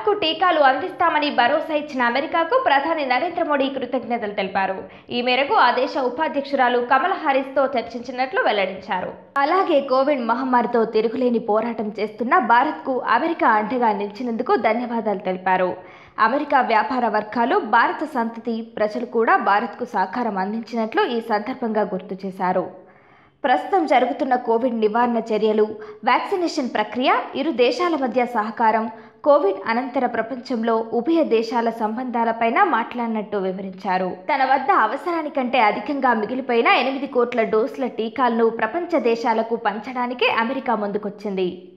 భారత్కు టీకాలు అందిస్తామని భరోసా ఇచ్చిన అమెరికాకు ప్రధాని నరేంద్ర మోడీ కృతజ్ఞతలు తెలిపారు ఈ మేరకు ఆ దేశ ఉపాధ్యక్షురాలు కమల్ హారిస్తో చర్చించినట్లు వెల్లడించారు అలాగే కోవిడ్ మహమ్మారితో తిరుగులేని పోరాటం చేస్తున్న భారత్కు అమెరికా అండగా నిలిచినందుకు ధన్యవాదాలు తెలిపారు అమెరికా వ్యాపార వర్గాలు భారత సంతతి ప్రజలు కూడా భారత్కు సహకారం అందించినట్లు ఈ సందర్భంగా గుర్తు చేశారు ప్రస్తుతం జరుగుతున్న కోవిడ్ నివారణ చర్యలు వ్యాక్సినేషన్ ప్రక్రియ ఇరు దేశాల మధ్య సహకారం కోవిడ్ అనంతర ప్రపంచంలో ఉభయ దేశాల సంబంధాలపైన మాట్లాడినట్టు వివరించారు తన వద్ద అవసరానికంటే అధికంగా మిగిలిపోయిన ఎనిమిది కోట్ల డోసుల టీకాలను ప్రపంచ దేశాలకు పంచడానికే అమెరికా ముందుకొచ్చింది